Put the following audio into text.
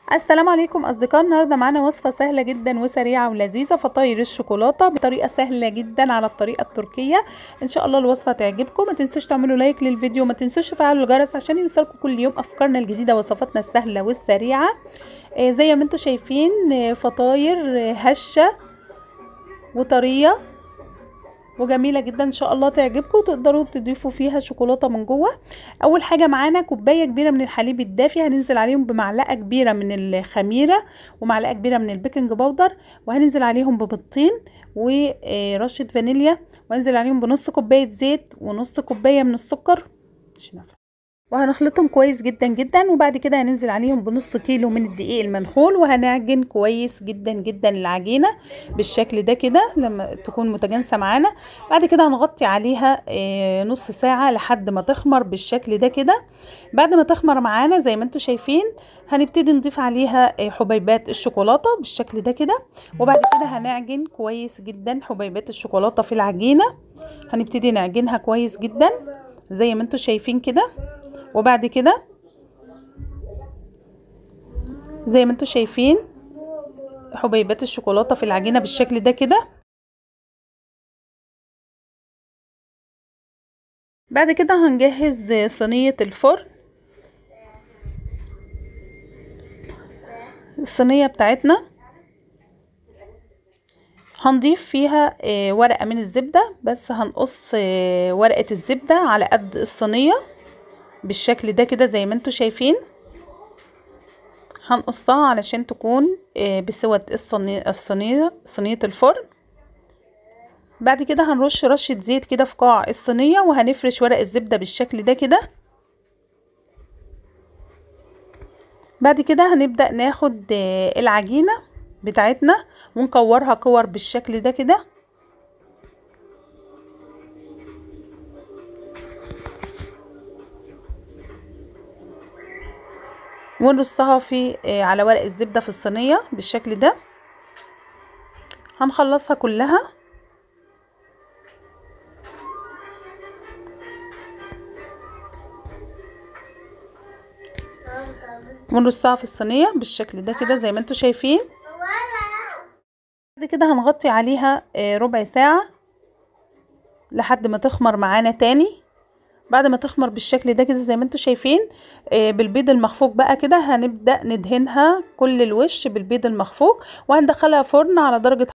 السلام عليكم اصدقاء النهارده معانا وصفه سهله جدا وسريعه ولذيذه فطاير الشوكولاته بطريقه سهله جدا على الطريقه التركيه ان شاء الله الوصفه تعجبكم ما تنسوش تعملوا لايك للفيديو وما تنسوش تفعلوا الجرس عشان يوصلكم كل يوم افكارنا الجديده وصفاتنا السهله والسريعه آه زي ما انتم شايفين آه فطاير آه هشه وطريه وجميله جدا ان شاء الله تعجبكم وتقدروا تضيفوا فيها شوكولاته من جوه اول حاجه معانا كوبايه كبيره من الحليب الدافي هننزل عليهم بمعلقه كبيره من الخميره ومعلقه كبيره من البيكنج باودر وهننزل عليهم ببيضتين ورشه فانيليا وهنزل عليهم بنص كوبايه زيت ونص كوبايه من السكر وهنخلطهم كويس جدا جدا وبعد كده هننزل عليهم بنص كيلو من الدقيق المنخول وهنعجن كويس جدا جدا العجينه بالشكل ده كده لما تكون متجانسه معانا بعد كده هنغطي عليها نص ساعه لحد ما تخمر بالشكل ده كده بعد ما تخمر معانا زي ما انتم شايفين هنبتدي نضيف عليها حبيبات الشوكولاته بالشكل ده كده وبعد كده هنعجن كويس جدا حبيبات الشوكولاته في العجينه هنبتدي نعجنها كويس جدا زي ما انتم شايفين كده وبعد كده زي ما انتم شايفين حبيبات الشوكولاته في العجينه بالشكل ده كده بعد كده هنجهز صينيه الفرن الصينيه بتاعتنا هنضيف فيها ورقه من الزبده بس هنقص ورقه الزبده على قد الصينيه بالشكل ده كده زي ما انتم شايفين هنقصها علشان تكون بسوى الصينية الصينية صينية الفرن بعد كده هنرش رشة زيت كده في قاع الصينية وهنفرش ورق الزبدة بالشكل ده كده بعد كده هنبدأ ناخد العجينة بتاعتنا ونكورها كور بالشكل ده كده ونرصها في على ورق الزبدة في الصينية بالشكل ده هنخلصها كلها ونرصها في الصينية بالشكل ده كده زي ما انتم شايفين بعد كده هنغطي عليها ربع ساعة لحد ما تخمر معانا تاني بعد ما تخمر بالشكل ده كده زي ما انتم شايفين بالبيض المخفوق بقى كده هنبدأ ندهنها كل الوش بالبيض المخفوق وهندخلها فرن على درجة